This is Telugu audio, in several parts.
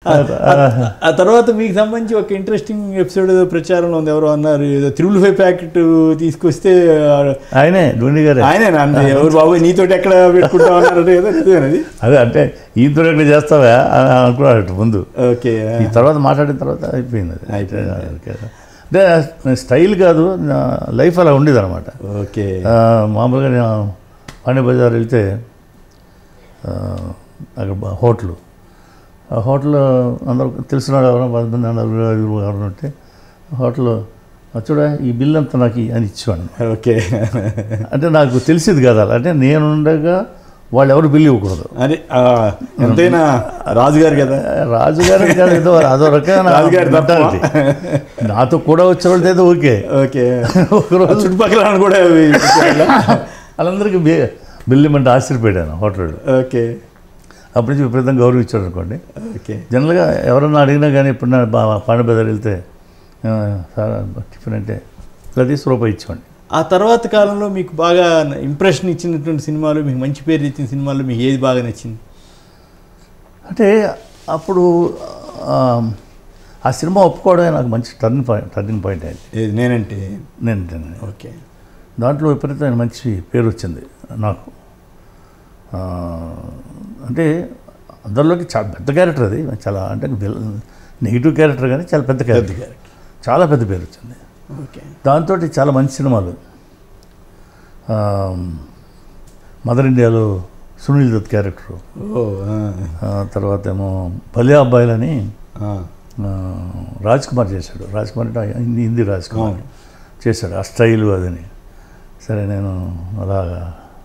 ఆ తర్వాత మీకు సంబంధించి ఒక ఇంట్రెస్టింగ్ ఎపిసోడ్ ప్రచారంలో ఉంది ఎవరో అన్నారు ఏదో త్రిబుల్ ఫైవ్ ప్యాకెట్ తీసుకొస్తే ఆయనే ధోని గారే ఆయనే అంది ఎవరు బాబు నీతోటి ఎక్కడ పెట్టుకుంటా ఉన్నారు ఏదో నిజమేనది అదే అంటే ఈయనతో ఎక్కడ చేస్తావా అని అనుకున్నాడు ముందు ఓకే ఈ తర్వాత మాట్లాడిన తర్వాత అయిపోయింది అది అయిపోయింది. అంటే స్టైల్ కాదు నా లైఫ్ అలా ఉండేది అనమాట ఓకే మామూలుగా నేను పాండే బజార్ వెళ్తే ఆ, అక్కడ బ- హోటల్ ఆ హోటల్ అందరూ తెలిసిన వాళ్ళు ఎవరైనా పది మంది అందరూ ఐదుగురు ఎవరైనా ఉంటే హోటల్ చూడ ఈ బిల్ అంతా నాకు ఇ- అని ఇచ్చేవాడిని ఓకే అంటే నాకు తెలిసేది కదా అలా. అంటే నేను ఉండగా వాళ్ళు ఎవరు బిల్ ఇవ్వకూడదు అదే ఆ, ఎంతైనా రాజుగారు కదా రాజుగారి కాదు ఏదో అదో రకమైన రాజుగారి తప్ప. mentality. నాతో కూడా వచ్చేవాళ్ళతో ఏదో ఓకే ఓకే ఒకరోజు చుట్టుపక్కల వాళ్ళు కూడా వాళ్ళందరికీ బి బిల్ ఇమ్మంటే ఆశ్చర్యపోయాను హోటల్ ఓకే అప్పటి నుంచి విపరీతంగా గౌరవించాడు అనుకోండి ఓకే జనరల్గా ఎవరన్నా అడిగినా కానీ ఇప్పుడు నా పాండ బజార్ వెళ్తే "ఆ, సార్ టిఫిన్ అంటే ఇలా తీసి రూపాయి ఇచ్చేవాడిని ఆ తర్వాత కాలంలో మీకు బాగా ఇంప్రెషన్ ఇచ్చినటువంటి సినిమాలు మీకు మంచి పేరు ఇచ్చిన సినిమాలు మీకు ఏది బాగా నచ్చింది అంటే అప్పుడు ఆ, ఆ సినిమా ఒప్పుకోవడమే నాకు మంచి టర్నింగ్ పాయింట్ టర్నింగ్ పాయింట్ అయింది ఏది నేనంటే నేను నేను ఓకే దాంట్లో విపరీతమైన మంచి పేరు వచ్చింది నాకు ఆ, అంటే అందరిలోకి చాలా పెద్ద క్యారెక్టర్ అది చాలా అంటే నెగిటివ్ క్యారెక్టర్ కానీ చాలా పెద్ద క్యారెక్టర్ చాలా పెద్ద పేరు వచ్చింది ఓకే దాంతో చాలా మంచి సినిమాలు ఆ, మదర్ ఇండియాలో సునీల్ దత్ క్యారెక్టరు ఓ ఆ, ఆ, తర్వాత ఏమో భలే అబ్బాయిలని ఆ, ఆ, రాజ్ కుమార్ చేశాడు రాజ్ కుమార్ అంటే హిందీ హిందీ రాజ్ కుమార్ అవును. చేశాడు ఆ స్టైలు అదని సరే నేను అలాగా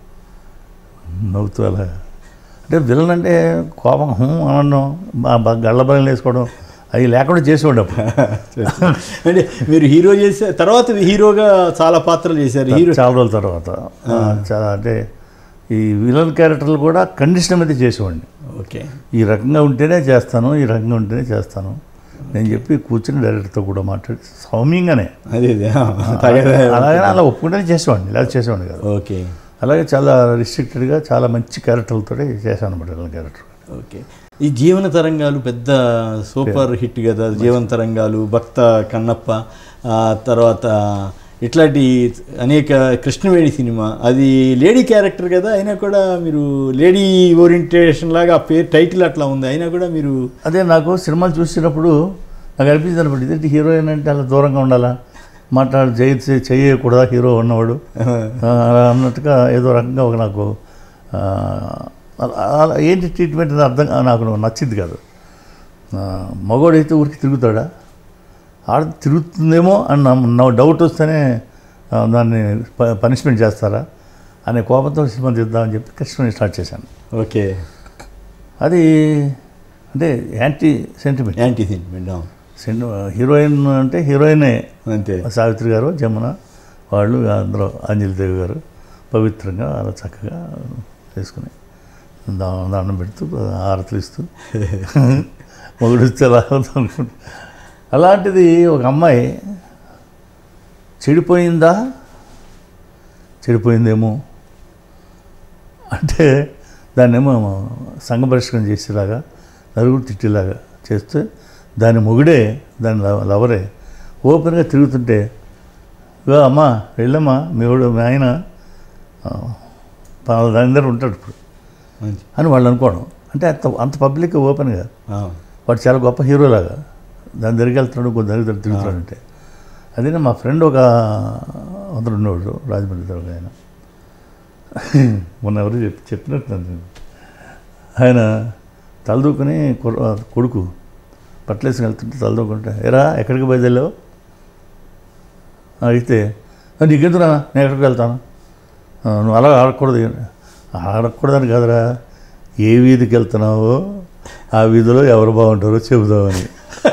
నవ్వుతూ అలా అంటే విలన్ అంటే కోపం హూ అనడం బా- బా- గళ్ళ బలం వేసుకోవడం అవి లేకుండా చేసేవాడు అప్పుడు అంటే మీరు హీరో చేసే తర్వాత హీరోగా చాలా పాత్రలు చేశారు హీరో చాలా రోజుల తర్వాత ఆ, చాలా అంటే ఈ విలన్ క్యారెక్టర్లు కూడా కండిషన్ మీద చేసేవాడిని ఓకే ఈ రకంగా ఉంటేనే చేస్తాను ఈ రకంగా ఉంటేనే చేస్తాను నేను చెప్పి కూర్చుని డైరెక్టర్తో కూడా మాట్లాడి సౌమ్యంగానే అదే అదే ఆ, తగదా అలాగే అలా ఒప్పుకుంటేనే చేసేవాడిని ఇలా చేసేవాడిని కాదు ఓకే అలాగే చాలా రిస్ట్రిక్టెడ్గా చాలా మంచి క్యారెక్టర్లతో చేశాను అనమాట విలన్ క్యారెక్టర్ ఓకే ఈ జీవన తరంగాలు పెద్ద సూపర్ హిట్ కదా జీవన తరంగాలు భక్త కన్నప్ప ఆ తర్వాత ఇట్లాంటి అనేక కృష్ణవేణి సినిమా అది లేడీ క్యారెక్టర్ కదా అయినా కూడా మీరు లేడీ ఓరియంటేషన్ లాగా ఆ పేరు టైటిల్ అట్లా ఉంది అయినా కూడా మీరు అదే నాకు సినిమాలు చూసినప్పుడు నాకు అనిపించింది అనమాట ఇదేంటి హీరోయిన్ అంటే అలా దూరంగా ఉండాలా మాట్లాడి చేయ చేయకూడదా హీరో ఉన్నవాడు ఆ, అలా అన్నట్టుగా ఏదో రకంగా ఒక నాకు ఆ, అలా- అలా ఏంటి ట్రీట్మెంట్ అని అర్థం నాకు నచ్చింది కాదు ఆ, మగవాడైతే ఊరికి తిరుగుతాడా ఆడ తిరుగుతుందేమో అని నా- నా డౌట్ వస్తేనే ఆ, దాన్ని ప- పనిష్మెంట్ చేస్తారా అనే కోపంతో సినిమా తీద్దామని చెప్పి కృష్ణని స్టార్ట్ చేశాను ఓకే అది అంటే యాంటీ సెంటిమెంట్ యాంటీ సెంటిమెంట్ అవును. సెంటి హీరోయిన్ అంటే హీరోయినే అంతే సావిత్రి గారు జమున వాళ్ళు అందరూ అంజలిదేవి గారు పవిత్రంగా అలా చక్కగా చేసుకుని దా దండం పెడుతూ హారతులు ఇస్తూ మొగుడు ఇస్తే ఎలా అవుతుంది అనుకుంటా అలాంటిది ఒక అమ్మాయి చెడిపోయిందా చెడిపోయిందేమో అంటే దాన్నేమో సంఘపరిష్కరణ చేసేలాగా నలుగురు తిట్టేలాగా చేస్తే దాని మొగుడే దాని లవ- లవరే ఓపెన్గా తిరుగుతుంటే ఇగో అమ్మా వెళ్ళమ్మా మీ వాడు మీ ఆయన ఆ, పలానా దాని దగ్గర ఉంటాడు ఇప్పుడు మంచి అని వాళ్ళు అనుకోవడం అంటే అంత అంత పబ్లిక్ ఓపెన్గా అవును. వాడు చాలా గొప్ప హీరోలాగా దాని దగ్గరికి వెళ్తున్నాడు ఇంకో దగ్గర దగ్గర తిరుగుతున్నాడు అంటే అదే మా ఫ్రెండ్ ఒక అతను ఉండేవాడు రాజమండ్రి దగ్గర ఆయన మొన్న ఎవరు చెప్పి చెప్పినట్టు నన్ను. ఆయన తలదూకుని కుర్ర- కొడుకు పట్లేసి వెళ్తుంటే తలదూకుంటే ఎరా ఎక్కడికి బయలుదేరావు అడిగితే "ఆ, నీకెందుకురా నేను ఎక్కడికి వెళ్తాను "ఆ, నువ్వు అలా ఆడకూడదు ఆడకూడదని కాదురా ఏ వీధికి వెళ్తున్నావో ఆ వీధిలో ఎవరు బాగుంటారో చెబుదామని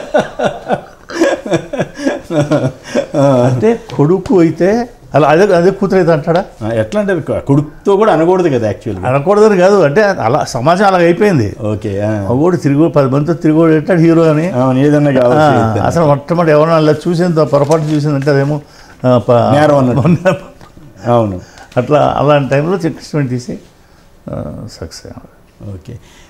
అంటే కొడుకు అయితే అలా అదే అదే కూతురు అయితే అంటాడా ఆ, ఎట్లా అంటే కొడుకుతో కూడా అనకూడదు కదా యాక్చువల్గా అనకూడదని కాదు అంటే అలా సమాజం అలాగ అయిపోయింది ఓకే ఆ. మగోడు తిరిగి పది మందితో తిరిగోడు ఎట్టాడు హీరో అని అవును ఏదన్నా ఆ, కావచ్చు అసలు మొట్టమొదటి ఎవరైనా అలా చూసేంత పొరపాటు చూసిందంటే అదేమో ఆ, ప- నేరం అన్నట్టు. అవును అట్లా అలాంటి టైంలో కృష్ణుని తీసి సక్సెస్ ఓకే